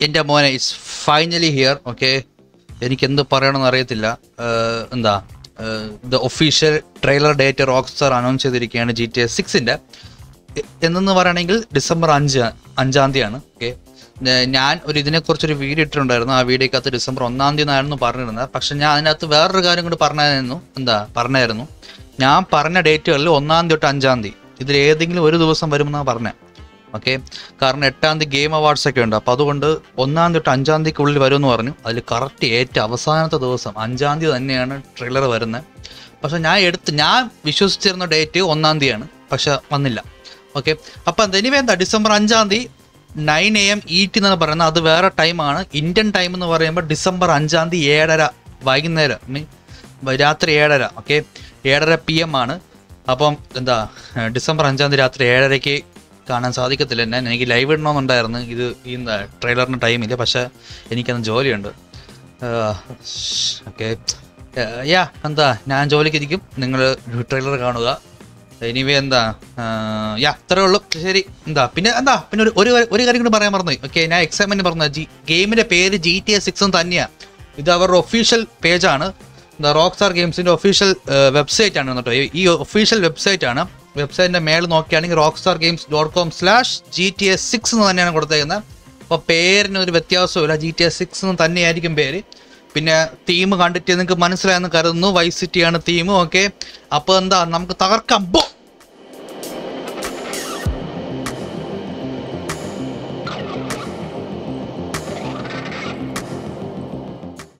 എൻ്റെ മോനെ it's finally here okay എനിക്ക് എന്ത് പറയണമെന്ന് അറിയത്തില്ല ഏഹ്, എന്താ the official trailer date Rockstar announce ചെയ്തിരിക്കുകയാണ് ജി ടി എസ് സിക്സിൻ്റെ എന്നെന്ന് പറയുകയാണെങ്കിൽ ഡിസംബർ അഞ്ച് അഞ്ചാം തീയതിയാണ് ഓക്കെ ഞാൻ ഒരു ഇതിനെക്കുറിച്ചൊരു വീഡിയോ ഇട്ടിട്ടുണ്ടായിരുന്നു ആ വീഡിയോക്കകത്ത് ഡിസംബർ ഒന്നാം തീയതി എന്നായിരുന്നു പറഞ്ഞിരുന്നത് പക്ഷെ ഞാൻ അതിനകത്ത് വേറൊരു കാര്യം കൂടി പറഞ്ഞായിരുന്നു എന്താ പറഞ്ഞായിരുന്നു ഞാൻ പറഞ്ഞ ഡേറ്റുകളിൽ ഒന്നാം തീയതി തൊട്ട് അഞ്ചാം തീയതി ഇതിൽ ഏതെങ്കിലും ഒരു ദിവസം വരുമെന്നാണ് പറഞ്ഞത് ഓക്കെ കാരണം എട്ടാം തീയതി ഗെയിം അവാർഡ്സ് ഒക്കെ ഉണ്ട് അപ്പോൾ അതുകൊണ്ട് ഒന്നാം തീയതി തൊട്ട് അഞ്ചാം തീയതിക്കുള്ളിൽ വരുമെന്ന് പറഞ്ഞു അതിൽ കറക്റ്റ് ഏറ്റവും അവസാനത്തെ ദിവസം അഞ്ചാം തീയതി തന്നെയാണ് ട്രെയിലർ വരുന്നത് പക്ഷെ ഞാൻ എടുത്ത് ഞാൻ വിശ്വസിച്ചിരുന്ന ഡേറ്റ് ഒന്നാം തീയതിയാണ് പക്ഷെ വന്നില്ല ഓക്കെ അപ്പം എനിവേ എന്താ ഡിസംബർ അഞ്ചാം തീയതി nine A M E T എന്നാണ് പറയുന്നത് അത് വേറെ ടൈമാണ് ഇന്ത്യൻ ടൈം എന്ന് പറയുമ്പോൾ ഡിസംബർ അഞ്ചാം തീയതി ഏഴര വൈകുന്നേരം മീൻ രാത്രി ഏഴര ഓക്കെ ഏഴര പി എം ആണ് അപ്പം എന്താ ഏഹ് ഡിസംബർ അഞ്ചാം തീയതി രാത്രി ഏഴരയ്ക്ക് കാണാൻ സാധിക്കത്തില്ല എന്നെ എനിക്ക് ലൈവ് ഇടണമെന്നുണ്ടായിരുന്നു ഇത് ഈ എന്താ ട്രെയിലറിന് ടൈമില്ല പക്ഷേ എനിക്കന്ന് ജോലിയുണ്ട് ഓക്കെ യാ എന്താ ഞാൻ ജോലിക്ക് ഇരിക്കും നിങ്ങൾ ട്രെയിലർ കാണുക എനിവേ എന്താ യാ അത്രേ ഉള്ളൂ ശരി എന്താ പിന്നെ എന്താ പിന്നെ ഒരു ഒരു കാര്യം- ഒരു കാര്യം കൂടി പറയാൻ മറന്നു ഓക്കെ ഞാൻ എക്സാമിന് പറഞ്ഞ ജി ഗെയിമിന്റെ പേര് ജി ടി എസ് സിക്സും തന്നെയാണ് ഇത് അവരുടെ ഒഫീഷ്യൽ പേജാണ് എന്താ റോക്ക് സ്റ്റാർ ഗെയിംസിന്റെ ഒഫീഷ്യൽ വെബ്സൈറ്റ് ആണ് കേട്ടോ ഈ- ഈ ഒഫീഷ്യൽ വെബ്സൈറ്റ് ആണ് വെബ്സൈറ്റിന്റെ മേളിൽ നോക്കുകയാണെങ്കിൽ Rockstar Games dot com slash G T S six എന്ന് തന്നെയാണ് കൊടുത്തേക്കുന്നത് അപ്പോൾ പേരിന് ഒരു വ്യത്യാസമില്ല ജി ടി എസ് സിക്സ് എന്ന് തന്നെയായിരിക്കും പേര് പിന്നെ തീം കണ്ടിട്ട് നിങ്ങൾക്ക് മനസ്സിലായെന്ന് കരുതുന്നു വൈ സിറ്റിയാണ് തീം ഓക്കെ അപ്പോൾ എന്താ നമുക്ക് തകർക്കാം ബോ